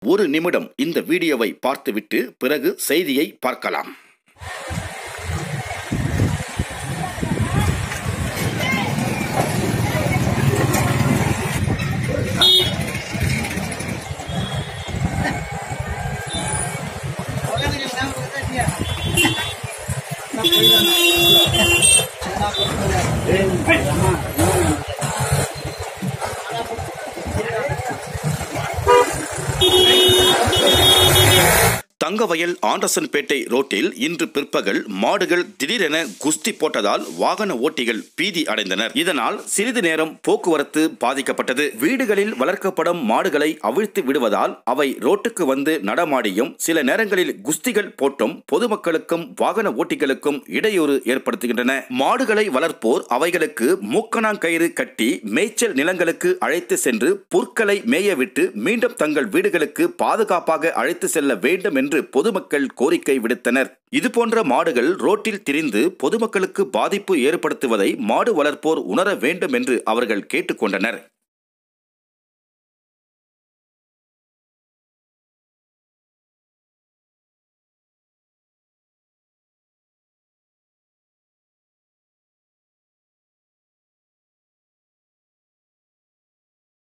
ஒரு நிமிடம் இந்த வீடியோவை பார்த்துவிட்டு பிறகு செய்தியை பார்க்கலாம் தங்கவயல் ஆண்டர்சன்பேட்டை ரோட்டில் இன்று பிற்பகல் மாடுகள் திடீரென குஸ்தி போட்டதால் வாகன ஓட்டிகள் பீதி அடைந்தனர் இதனால் சிறிது நேரம் போக்குவரத்து பாதிக்கப்பட்டது வீடுகளில் வளர்க்கப்படும் மாடுகளை அவிழ்த்து விடுவதால் அவை ரோட்டுக்கு வந்து நடமாடியும் சில நேரங்களில் குஸ்திகள் போட்டும் பொதுமக்களுக்கும் வாகன ஓட்டிகளுக்கும் இடையூறு ஏற்படுத்துகின்றன மாடுகளை வளர்ப்போர் அவைகளுக்கு மூக்கணாங்கயிறு கட்டி மேய்ச்சல் நிலங்களுக்கு அழைத்து சென்று புற்களை மேயவிட்டு மீண்டும் தங்கள் வீடுகளுக்கு பாதுகாப்பாக அழைத்து செல்ல வேண்டும் என்று பொதுமக்கள் கோரிக்கை விடுத்தனர் இதுபோன்ற மாடுகள் ரோட்டில் திரிந்து பொதுமக்களுக்கு பாதிப்பு ஏற்படுத்துவதை மாடு வளர்ப்போர் உணர வேண்டும் என்று அவர்கள் கேட்டுக்கொண்டனர்